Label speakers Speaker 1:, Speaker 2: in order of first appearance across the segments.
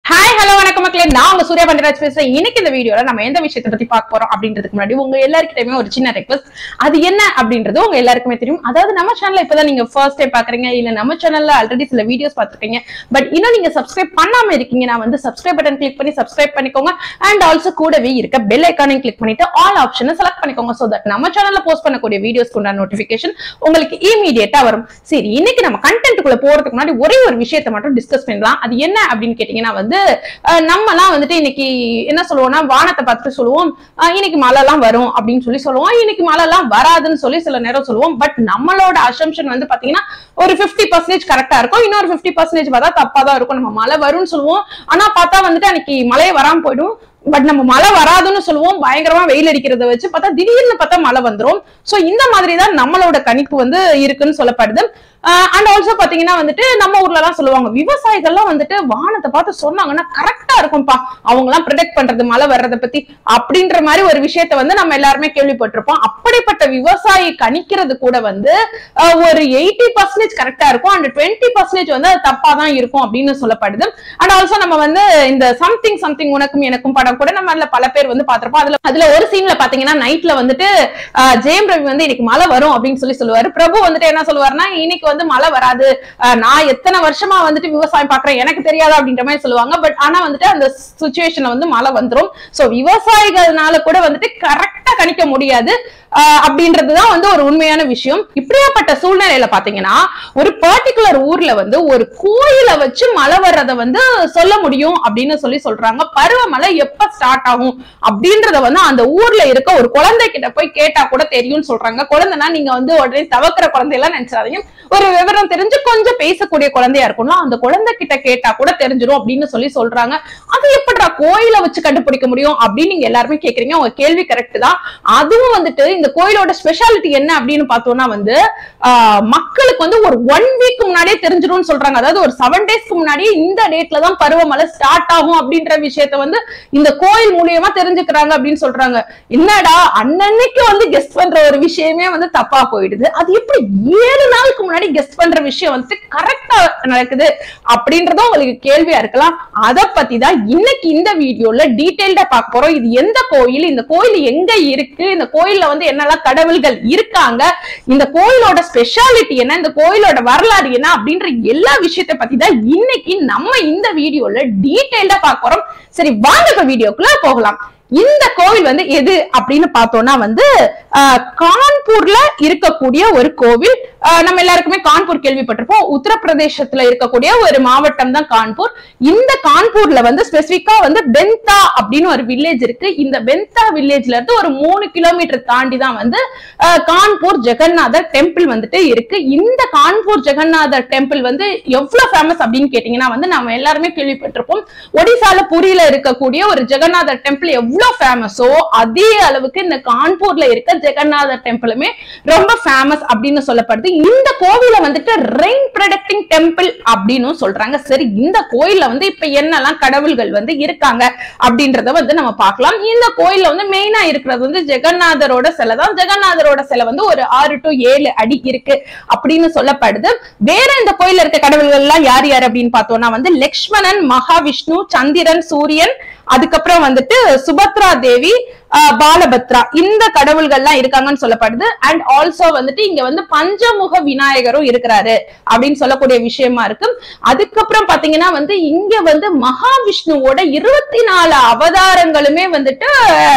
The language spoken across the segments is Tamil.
Speaker 1: ஹாய் ஹலோ வணக்கம் மக்களே நான் உங்க சூர்யா பண்டிராஜ் பேசுறேன் இன்னைக்கு இந்த வீடியோல நம்ம எந்த விஷயத்தை பத்தி பார்க்க போறோம் அப்படின்றதுக்கு முன்னாடி உங்க எல்லாருக்கிட்டயுமே ஒரு சின்ன ரெக்வஸ்ட் அது என்ன அப்படின்றது உங்க எல்லாருக்குமே தெரியும் அதாவது நம்ம சேனல்ல இப்பதான் நீங்க ஃபர்ஸ்ட் டைம் பாக்குறீங்க இல்ல நம்ம சேனல்ல ஆல்ரெடி சில வீடியோஸ் பார்த்திருக்கீங்க பட் இன்னும் நீங்க சப்ஸ்கிரைப் பண்ணாம இருக்கீங்க நான் வந்து சப்ஸ்கிரைப் பட்டன் கிளிக் பண்ணி சப்ஸ்கிரைப் பண்ணிக்கோங்க அண்ட் ஆல்சோ கூடவே இருக்க பெல் ஐக்கானையும் கிளிக் பண்ணிட்டு ஆல் ஆப்ஷனை செலக்ட் பண்ணிக்கோங்க சோ தட் நம்ம சேனல்ல போஸ்ட் பண்ணக்கூடிய வீடியோஸ்க்கு உண்டான நோட்டிபிகேஷன் உங்களுக்கு இமீடியட்டா வரும் சரி இன்னைக்கு நம்ம கண்டென்ட்டுக்குள்ள போறதுக்கு முன்னாடி ஒரே ஒரு விஷயத்தை மட்டும் டிஸ்கஸ் பண்ணலாம் அது என்ன அப்படின்னு கேட்டீங்கன்னா வந்து அஹ், நம்மலாம் வந்துட்டு இன்னைக்கு என்ன சொல்லுவோம்னா வானத்தை பார்த்துட்டு சொல்லுவோம் அஹ், இன்னைக்கு மழை எல்லாம் வரும் அப்படின்னு சொல்லி சொல்லுவோம் இன்னைக்கு மழை எல்லாம் வராதுன்னு சொல்லி சில நேரம் சொல்லுவோம் பட் நம்மளோட அசம்ஷன் வந்து பாத்தீங்கன்னா ஒரு 50% பர்சன்டேஜ் கரெக்டா இருக்கும் இன்னொரு 50% பர்சன்டேஜ் பார்த்தா தப்பா தான் இருக்கும் நம்ம மழை வரும்னு சொல்லுவோம் ஆனா பார்த்தா வந்துட்டு அன்னைக்கு மழையே வராம போயிடும் பட் நம்ம மழை வராதுன்னு சொல்லுவோம் பயங்கரமா வெயில் அடிக்கிறத வச்சு பார்த்தா திடீர்னு பார்த்தா மழை வந்துரும் சோ இந்த மாதிரி தான் நம்மளோட கணிப்பு வந்து இருக்குன்னு சொல்லப்படுது அண்ட் ஆல்சோ பாத்தீங்கன்னா வந்துட்டு நம்ம ஊர்ல எல்லாம் சொல்லுவாங்க விவசாயிகள்லாம் வந்துட்டு வானத்தை பார்த்து சொன்னாங்கன்னா கரெக்டா இருக்கும்பா அவங்க எல்லாம் ப்ரிடெக்ட் பண்றது மழை வர்றதை பத்தி அப்படின்ற மாதிரி ஒரு விஷயத்த வந்து நம்ம எல்லாருமே கேள்விப்பட்டிருப்போம் அப்படிப்பட்ட விவசாயி கணிக்கிறது கூட வந்து அஹ், ஒரு எயிட்டி பர்சன்டேஜ் கரெக்டா இருக்கும் அண்ட் டுவெண்ட்டி பர்சன்டேஜ் வந்து அது தப்பா தான் இருக்கும் அப்படின்னு சொல்லப்படுது அண்ட் ஆல்சோ நம்ம வந்து இந்த சம்திங் சம்திங் உனக்கும் எனக்கும் படம் கூட நம்ம அதுல பல பேர் வந்து பார்த்திருப்போம் அதுல அதுல ஒரு சீன்ல பாத்தீங்கன்னா நைட்ல வந்துட்டு ஆஹ், ஜெயம் ரவி வந்து இன்னைக்கு மழை வரும் அப்படின்னு சொல்லி சொல்லுவாரு பிரபு வந்துட்டு என்ன சொல்லுவாருன்னா இன்னைக்கு வந்து மழை வராது ஆஹ், நான் எத்தனை வருஷமா வந்துட்டு விவசாயம் பாக்குறேன் எனக்கு தெரியாது அப்படின்ற மாதிரி சொல்லுவாங்க பட் ஆனா வந்துட்டு அந்த சுச்சுவேஷன்ல வந்து மழை வந்துரும் சோ விவசாயிகள்னால கூட வந்துட்டு கரெக்டா கணிக்க முடியாது ஆஹ், அப்படின்றதுதான் வந்து ஒரு உண்மையான விஷயம் இப்படியாப்பட்ட சூழ்நிலையில பாத்தீங்கன்னா ஒரு பர்டிகுலர் ஊர்ல வந்து ஒரு கோயிலை வச்சு மழை வர்றத வந்து சொல்ல முடியும் அப்படின்னு சொல்லி சொல்றாங்க பருவமழை எப்ப ஸ்டார்ட் ஆகும் அப்படின்றத வந்து அந்த ஊர்ல இருக்க ஒரு குழந்தை கிட்ட போய் கேட்டா கூட தெரியும்னு சொல்றாங்க குழந்தைனா நீங்க வந்து உடனே தவக்கிற குழந்தையெல்லாம் நினைச்சாதீங்க ஒரு விவரம் தெரிஞ்சு கொஞ்சம் பேசக்கூடிய குழந்தையா இருக்கும்ல அந்த குழந்தை கிட்ட கேட்டா கூட தெரிஞ்சிடும் அப்படின்னு சொல்லி சொல்றாங்க அது எப்படிடா கோயிலை வச்சு கண்டுபிடிக்க முடியும் அப்படின்னு நீங்க எல்லாருமே கேக்குறீங்க உங்க கேள்வி கரெக்ட் தான் அதுவும் வந்துட்டு இந்த கோயிலோட ஸ்பெஷாலிட்டி என்ன அப்படின்னு பார்த்தோம்னா வந்து ஆஹ், மக்களுக்கு வந்து ஒரு ஒன் வீக் முன்னாடியே தெரிஞ்சிடும்னு சொல்றாங்க அதாவது ஒரு செவன் டேஸ்க்கு முன்னாடியே இந்த டேட்ல தான் பருவமழை ஸ்டார்ட் ஆகும் அப்படின்ற விஷயத்த வந்து இந்த கோயில் மூலியமா தெரிஞ்சுக்கிறாங்க அப்படின்னு சொல்றாங்க என்னடா அன்னன்னைக்கு வந்து கெஸ்ட் பண்ற ஒரு விஷயமே வந்து தப்பா போயிடுது அது எப்படி ஏழு நாளுக்கு முன்னாடி கெஸ்ட் பண்ற விஷயம் வந்து கரெக்டா நடக்குது அப்படின்றதும் உங்களுக்கு கேள்வியா இருக்கலாம் அத பத்தி தான் இன்னைக்கு இந்த வீடியோல டீடைல்டா பார்க்க போறோம் இது எந்த கோயில் இந்த கோயில் எங்க இருக்கு இந்த கோயில்ல வந்து என்னெல்லாம் கடவுள்கள் இருக்காங்க இந்த கோயிலோட ஸ்பெஷாலிட்டி என்ன இந்த கோயிலோட வரலாறு என்ன அப்படின்ற எல்லா விஷயத்தை பத்தி தான் இன்னைக்கு நம்ம இந்த வீடியோல டீடைல்டா பார்க்க போறோம் சரி வாங்க இப்ப வீடியோக்குள்ள போகலாம் இந்த கோவில் வந்து எது அப்படின்னு பார்த்தோம்னா வந்து ஆஹ், கான்பூர்ல இருக்கக்கூடிய ஒரு கோவில் ஆஹ், நம்ம எல்லாருக்குமே கான்பூர் கேள்விப்பட்டிருப்போம் உத்தரப்பிரதேசத்துல இருக்கக்கூடிய ஒரு மாவட்டம் தான் கான்பூர் இந்த கான்பூர்ல வந்து ஸ்பெசிபிக்கா வந்து பெந்தா அப்படின்னு ஒரு வில்லேஜ் இருக்கு இந்த பெந்தா வில்லேஜ்ல இருந்து ஒரு மூணு கிலோமீட்டர் தாண்டி தான் வந்து ஆஹ், கான்பூர் ஜெகநாதர் டெம்பிள் வந்துட்டு இருக்கு இந்த கான்பூர் ஜெகநாதர் டெம்பிள் வந்து எவ்வளவு ஃபேமஸ் அப்படின்னு கேட்டீங்கன்னா வந்து நம்ம எல்லாருமே கேள்விப்பட்டிருப்போம் ஒடிசால புரியில இருக்கக்கூடிய ஒரு ஜெகநாதர் டெம்பிள் எவ்வளவு ஃபேமஸோ அதே அளவுக்கு இந்த கான்பூர்ல இருக்க ஜெகநாதர் டெம்பிளுமே ரொம்ப ஃபேமஸ் அப்படின்னு சொல்லப்படுது இந்த கோவில வந்துட்டு ரெயின் ப்ரொடக்டிங் டெம்பிள் அப்படின்னு சொல்றாங்க சரி இந்த கோயில்ல வந்து இப்ப என்னெல்லாம் கடவுள்கள் வந்து இருக்காங்க அப்படின்றத வந்து நம்ம பார்க்கலாம் இந்த கோயில்ல வந்து மெயினா இருக்கிறது வந்து ஜெகநாதரோட சிலை தான் ஜெகநாதரோட சிலை வந்து ஒரு ஆறு டு ஏழு அடி இருக்கு அப்படின்னு சொல்லப்படுது வேற இந்த கோயில்ல இருக்க கடவுள்கள் எல்லாம் யார் யார் அப்படின்னு பார்த்தோம்னா வந்து லக்ஷ்மணன் மகாவிஷ்ணு சந்திரன் சூரியன் அதுக்கப்புறம் வந்துட்டு சுபத்ரா தேவி ஆஹ் பாலபத்ரா இந்த கடவுள்கள்லாம் இருக்காங்கன்னு சொல்லப்படுது அண்ட் ஆல்சோ வந்துட்டு இங்க வந்து பஞ்சமுக விநாயகரும் இருக்கிறாரு அப்படின்னு சொல்லக்கூடிய விஷயமா இருக்கு அதுக்கப்புறம் பாத்தீங்கன்னா வந்து இங்க வந்து மகாவிஷ்ணுவோட இருபத்தி நாலு அவதாரங்களுமே வந்துட்டு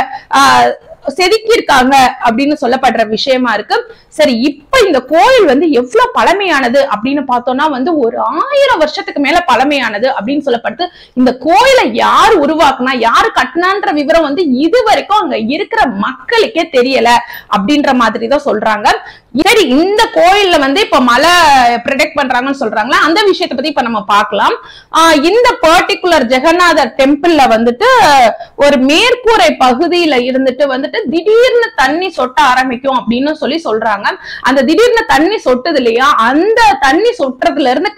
Speaker 1: ஆஹ் செதுக்கி இருக்காங்க அப்படின்னு சொல்லப்படுற விஷயமா இருக்கு சரி இப்ப இந்த கோயில் வந்து எவ்வளவு பழமையானது அப்படின்னு பார்த்தோம்னா வந்து ஒரு ஆயிரம் வருஷத்துக்கு மேல பழமையானது அப்படின்னு சொல்லப்படுது இந்த கோயிலை யார் உருவாக்குனா யாரு கட்டினான்ற விவரம் வந்து இது வரைக்கும் அங்க இருக்கிற மக்களுக்கே தெரியல அப்படின்ற மாதிரி தான் சொல்றாங்க சரி இந்த கோயில்ல வந்து இப்ப மழை ப்ரிடெக்ட் பண்றாங்கன்னு சொல்றாங்களா அந்த விஷயத்தை பத்தி இப்ப நம்ம பார்க்கலாம் ஆஹ் இந்த பர்டிகுலர் ஜெகநாதர் டெம்பிள்ல வந்துட்டு ஒரு மேற்கூரை பகுதியில இருந்துட்டு வந்துட்டு திடீர்னு தண்ணி சொட்ட ஆரம்பிக்கும் அப்படின்னு சொல்லி சொல்றாங்க அந்த திடீர்னு தண்ணி சொட்டுது இல்லையா அந்த தண்ணி சொட்டுறதுல இருந்து கரெக்டா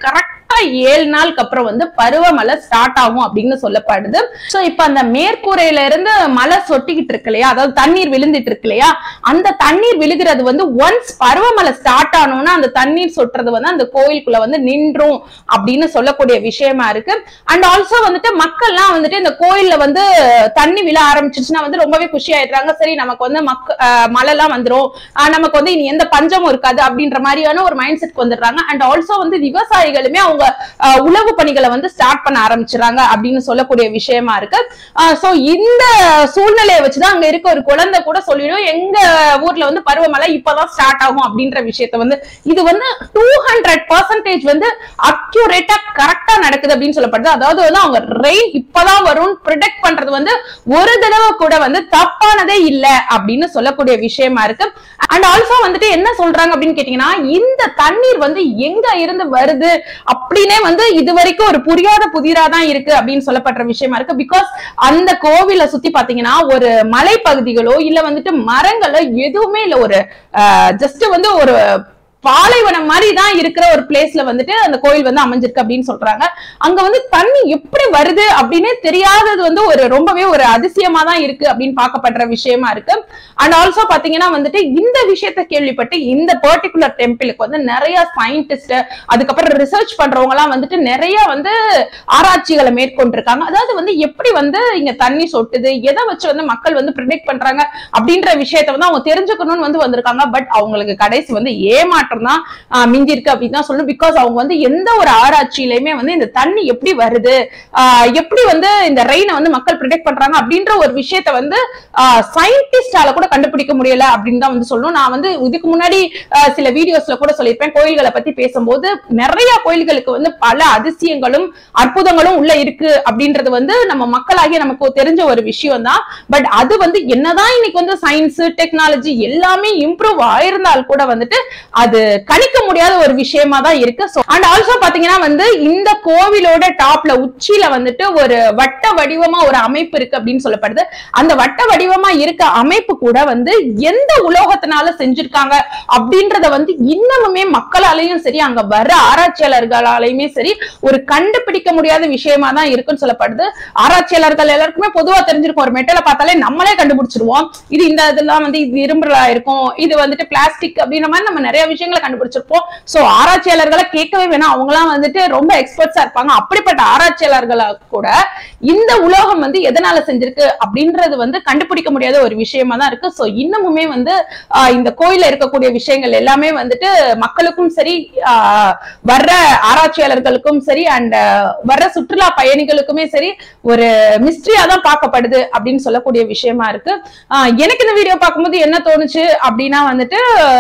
Speaker 1: ஏழு நாளுக்கு அப்புறம் வந்து பருவமழை ஸ்டார்ட் ஆகும் அப்படின்னு சொல்லப்படுது சோ இப்ப அந்த மேற்கூரையில இருந்து மழை சொட்டிக்கிட்டு இருக்கு இல்லையா அதாவது தண்ணீர் விழுந்துட்டு இருக்கு இல்லையா அந்த தண்ணீர் விழுகிறது வந்து ஒன்ஸ் பருவமழை ஸ்டார்ட் ஆனோம்னா அந்த தண்ணீர் சொட்டுறது வந்து அந்த கோயிலுக்குள்ள வந்து நின்றும் அப்படின்னு சொல்லக்கூடிய விஷயமா இருக்கு அண்ட் ஆல்சோ வந்துட்டு மக்கள்லாம் வந்துட்டு இந்த கோயில்ல வந்து தண்ணி விழ ஆரம்பிச்சிச்சுன்னா வந்து ரொம்பவே குஷி ஆயிடுறாங்க சரி நமக்கு வந்து மக்க அஹ் மழைலாம் வந்துரும் ஆஹ் நமக்கு வந்து இனி எந்த பஞ்சமும் இருக்காது அப்படின்ற மாதிரியான ஒரு மைண்ட் செட் வந்துடுறாங்க அண்ட் ஆல்சோ வந்து விவசாயிகளுமே அவங்க ஆஹ் உழவு பணிகளை வந்து ஸ்டார்ட் பண்ண ஆரம்பிச்சிடறாங்க அப்படின்னு சொல்லக்கூடிய விஷயமா இருக்கு சோ இந்த சூழ்நிலையை வச்சுதான் அங்க இருக்க ஒரு குழந்தை கூட சொல்லிடும் எங்க ஊர்ல வந்து பருவமழை இப்பதான் ஸ்டார்ட் ஆகும் அப்படின்ற விஷயத்த வந்து இது வந்து டூ ஹண்ட்ரட் பர்சன்டேஜ் வந்து அக்யூரேட்டா கரெக்டா நடக்குது அப்படின்னு சொல்லப்படுது அதாவது வந்து அவங்க ரெயின் இப்பதான் வரும்னு ப்ரிடெக்ட் பண்றது வந்து ஒரு தடவை கூட வந்து தப்பானதே இல்ல அப்படின்னு சொல்லக்கூடிய விஷயமா இருக்கு அண்ட் ஆல்சோ வந்துட்டு என்ன சொல்றாங்க அப்படின்னு கேட்டீங்கன்னா இந்த தண்ணீர் வந்து எங்க இருந்து வருது அப்படின்னே வந்து இது வரைக்கும் ஒரு புரியாத புதிரா தான் இருக்கு அப்படின்னு சொல்லப்படுற விஷயமா இருக்கு பிகாஸ் அந்த கோவிலை சுத்தி பாத்தீங்கன்னா ஒரு மலைப்பகுதிகளோ இல்ல வந்துட்டு மரங்களோ எதுவுமே இல்ல ஒரு ஜஸ்ட் வந்து ஒரு பாலைவனம் மாதிரி தான் இருக்கிற ஒரு பிளேஸ்ல வந்துட்டு அந்த கோயில் வந்து அமைஞ்சிருக்கு அப்படின்னு சொல்றாங்க அங்க வந்து தண்ணி எப்படி வருது அப்படின்னே தெரியாதது வந்து ஒரு ரொம்பவே ஒரு அதிசயமா தான் இருக்கு அப்படின்னு பார்க்கப்படுற விஷயமா இருக்கு அண்ட் ஆல்சோ பாத்தீங்கன்னா வந்துட்டு இந்த விஷயத்த கேள்விப்பட்டு இந்த பர்டிகுலர் டெம்பிளுக்கு வந்து நிறைய சயின்டிஸ்ட் அதுக்கப்புறம் ரிசர்ச் பண்றவங்க எல்லாம் வந்துட்டு நிறைய வந்து ஆராய்ச்சிகளை மேற்கொண்டிருக்காங்க அதாவது வந்து எப்படி வந்து இங்க தண்ணி சொட்டுது எதை வச்சு வந்து மக்கள் வந்து ப்ரிடிக்ட் பண்றாங்க அப்படின்ற விஷயத்த வந்து அவங்க தெரிஞ்சுக்கணும்னு வந்து வந்திருக்காங்க பட் அவங்களுக்கு கடைசி வந்து ஏமாற்றம் தான் ஆஹ், மிஞ்சி இருக்கு அப்படின்னு தான் சொல்லணும் பிகாஸ் அவங்க வந்து எந்த ஒரு ஆராய்ச்சியிலுமே வந்து இந்த தண்ணி எப்படி வருது ஆஹ், எப்படி வந்து இந்த ரெயினை வந்து மக்கள் ப்ரிடிக்ட் பண்றாங்க அப்படின்ற ஒரு விஷயத்த வந்து சயின்டிஸ்டால கூட கண்டுபிடிக்க முடியல அப்படின்னு தான் வந்து சொல்லணும் நான் வந்து இதுக்கு முன்னாடி ஆஹ், சில வீடியோஸ்ல கூட சொல்லியிருப்பேன் கோயில்களை பத்தி பேசும்போது நிறைய கோயில்களுக்கு வந்து பல அதிசயங்களும் அற்புதங்களும் உள்ள இருக்கு அப்படின்றது வந்து நம்ம மக்களாகிய நமக்கு தெரிஞ்ச ஒரு விஷயம் தான் பட் அது வந்து என்னதான் இன்னைக்கு வந்து சயின்ஸ் டெக்னாலஜி எல்லாமே இம்ப்ரூவ் ஆயிருந்தால் கூட வந்துட்டு அது கணிக்க முடியாத ஒரு விஷயமா தான் இருக்கு அண்ட் ஆல்சோ பாத்தீங்கன்னா வந்து இந்த கோவிலோட டாப்ல உச்சியில வந்துட்டு ஒரு வட்ட வடிவமா ஒரு அமைப்பு இருக்கு அப்படின்னு சொல்லப்படுது அந்த வட்ட வடிவமா இருக்க அமைப்பு கூட வந்து எந்த உலோகத்தினால செஞ்சிருக்காங்க அப்படின்றத வந்து இன்னமுமே மக்களாலையும் சரி அங்க வர ஆராய்ச்சியாளர்களாலையுமே சரி ஒரு கண்டுபிடிக்க முடியாத விஷயமா தான் இருக்குன்னு சொல்லப்படுது ஆராய்ச்சியாளர்கள் எல்லாருக்குமே பொதுவா தெரிஞ்சிருக்கும் ஒரு மெட்டலை பார்த்தாலே நம்மளே கண்டுபிடிச்சிருவோம் இது இந்த இதெல்லாம் வந்து இது இரும்புலா இருக்கும் இது வந்துட்டு பிளாஸ்டிக் அப்படின்ற மாதிரி நம்ம நிறைய விஷயங்களை கண்டுபிடிச்சிருப்போம் சோ ஆராய்ச்சியாளர்களை கேட்கவே வேணாம் அவங்கலாம் வந்துட்டு ரொம்ப எக்ஸ்பர்ட்ஸா இருப்பாங்க அப்படிப்பட்ட ஆராய்ச்சியாளர்களா கூட இந்த உலோகம் வந்து எதனால செஞ்சிருக்கு அப்படின்றது வந்து கண்டுபிடிக்க முடியாத ஒரு விஷயமா தான் இருக்கு சோ இன்னமுமே வந்து ஆஹ், இந்த கோயில்ல இருக்கக்கூடிய விஷயங்கள் எல்லாமே வந்துட்டு மக்களுக்கும் சரி ஆஹ், வர்ற ஆராய்ச்சியாளர்களுக்கும் சரி அண்ட் வர்ற சுற்றுலா பயணிகளுக்குமே சரி ஒரு மிஸ்ட்ரியா தான் பார்க்கப்படுது அப்படின்னு சொல்லக்கூடிய விஷயமா இருக்கு ஆஹ், எனக்கு இந்த வீடியோ பார்க்கும்போது என்ன தோணுச்சு அப்படின்னா வந்துட்டு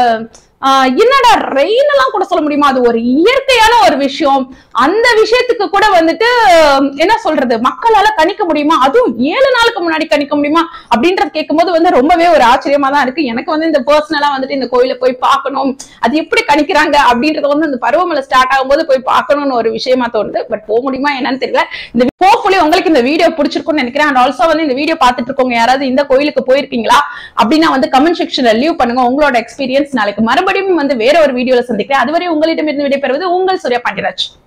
Speaker 1: ஆஹ் என்னடா ரெயின் எல்லாம் கூட சொல்ல முடியுமா அது ஒரு இயற்கையான ஒரு விஷயம் அந்த விஷயத்துக்கு கூட வந்துட்டு ஆஹ் என்ன சொல்றது மக்களால கணிக்க முடியுமா அதுவும் ஏழு நாளுக்கு முன்னாடி கணிக்க முடியுமா அப்படின்றது கேட்கும்போது வந்து ரொம்பவே ஒரு ஆச்சரியமா தான் இருக்கு எனக்கு வந்து இந்த பர்சனலா வந்துட்டு இந்த கோயில போய் பார்க்கணும் அது எப்படி கணிக்கிறாங்க அப்படின்றத வந்து இந்த பருவமழை ஸ்டார்ட் ஆகும்போது போய் பார்க்கணும்னு ஒரு விஷயமா தோணுது பட் போக முடியுமா என்னன்னு தெரியல இந்த ஹோப்ஃபுல்லி உங்களுக்கு இந்த வீடியோ பிடிச்சிருக்கும்னு நினைக்கிறேன் அண்ட் ஆல்சோ வந்து இந்த வீடியோ பார்த்துட்டு இருக்கவங்க யாராவது இந்த கோயிலுக்கு போயிருக்கீங்களா அப்படின்னா வந்து கமெண்ட் செக்ஷன்ல லீவ் பண்ணுங்க உங்களோட எக்ஸ்பீரியன்ஸ் நாளைக்கு மறுபடியும் வந்து வேற ஒரு வீடியோல சந்திக்கிறேன் அதுவரை உங்களிடமிருந்து விடைபெறுவது உங்கள் சூர்யா பாண்டியராஜ்